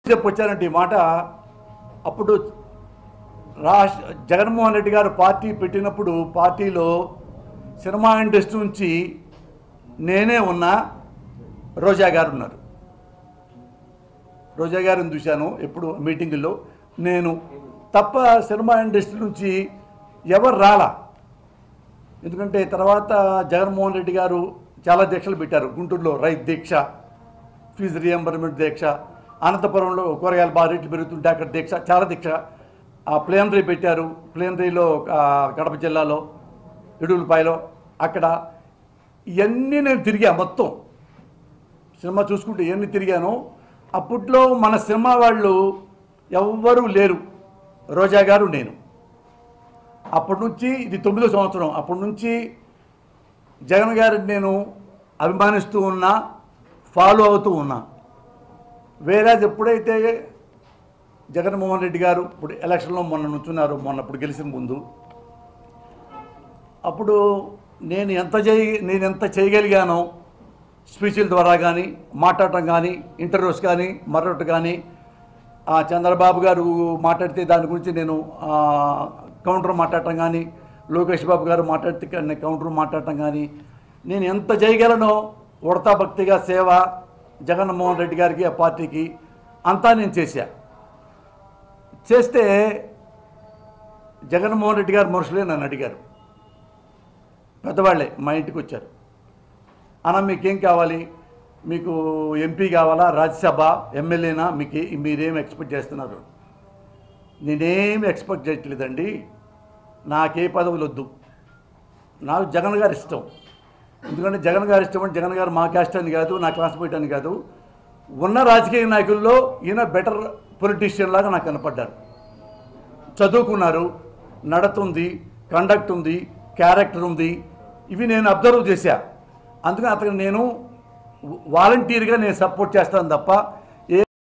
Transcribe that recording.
చెప్పొచ్చానంటే ఈ మాట అప్పుడు రాష్ట్ర జగన్మోహన్ రెడ్డి గారు పార్టీ పెట్టినప్పుడు పార్టీలో సినిమా ఇండస్ట్రీ నుంచి నేనే ఉన్నా రోజా గారు ఉన్నారు రోజా గారిని చూశాను ఎప్పుడు మీటింగుల్లో నేను తప్ప సినిమా ఇండస్ట్రీ నుంచి ఎవరు రాలా ఎందుకంటే తర్వాత జగన్మోహన్ రెడ్డి గారు చాలా దీక్షలు పెట్టారు గుంటూరులో రైతు దీక్ష ఫీజు రియంబర్మెంట్ దీక్ష అనంతపురంలో కూరగాయల బాగా రేట్లు పెరుగుతుంటే అక్కడ దీక్ష చాలా దీక్ష ఆ ప్లేనరీ పెట్టారు ప్లేనరీలో ఆ, కడప జిల్లాలో ఇడుగులపాయలో అక్కడ ఇవన్నీ నేను తిరిగా మొత్తం సినిమా చూసుకుంటే ఎన్ని తిరిగాను అప్పట్లో మన సినిమా వాళ్ళు ఎవ్వరూ లేరు రోజా గారు నేను అప్పటి నుంచి ఇది తొమ్మిదో సంవత్సరం అప్పటి నుంచి జగన్ గారిని నేను అభిమానిస్తూ ఉన్నా ఫాలో అవుతూ ఉన్నా వేరే ఎప్పుడైతే జగన్మోహన్ రెడ్డి గారు ఇప్పుడు ఎలక్షన్లో మొన్న నుంచున్నారు మొన్న ఇప్పుడు గెలిచిన ముందు అప్పుడు నేను ఎంత చేయ నేను ఎంత చేయగలిగానో స్పీచ్ల ద్వారా కానీ మాట్లాడటం కానీ ఇంటర్వ్యూస్ కానీ మరొకటి కానీ ఆ చంద్రబాబు గారు మాట్లాడితే దాని గురించి నేను ఆ, కౌంటర్ మాట్లాడటం కానీ లోకేష్ బాబు గారు మాట్లాడితే కానీ కౌంటర్ మాట్లాడటం కానీ నేను ఎంత చేయగలనో ఉడతా భక్తిగా సేవ జగన్మోహన్ రెడ్డి గారికి ఆ పార్టీకి అంతా నేను చేశా చేస్తే జగన్మోహన్ రెడ్డి గారు మనుషులే నన్ను అడిగారు పెద్దవాళ్ళే మా ఇంటికి వచ్చారు అన్న మీకేం కావాలి మీకు ఎంపీ కావాలా రాజ్యసభ ఎమ్మెల్యేనా మీకు మీరేం ఎక్స్పెక్ట్ చేస్తున్నారు నేనేం ఎక్స్పెక్ట్ చేయట్లేదండి నాకే పదవులు వద్దు నాకు జగన్ గారు ఇష్టం ఎందుకంటే జగన్ గారు ఇష్టం అంటే జగన్ గారు మా క్యాస్ట్ అని కాదు నా క్లాస్మేట్ అని కాదు ఉన్న రాజకీయ నాయకుల్లో ఈయన బెటర్ పొలిటీషియన్ లాగా నాకు కనపడ్డారు చదువుకున్నారు నడతుంది కండక్ట్ ఉంది క్యారెక్టర్ ఉంది ఇవి నేను అబ్జర్వ్ చేశా అందుకని అతను నేను వాలంటీర్గా నేను సపోర్ట్ చేస్తాను తప్ప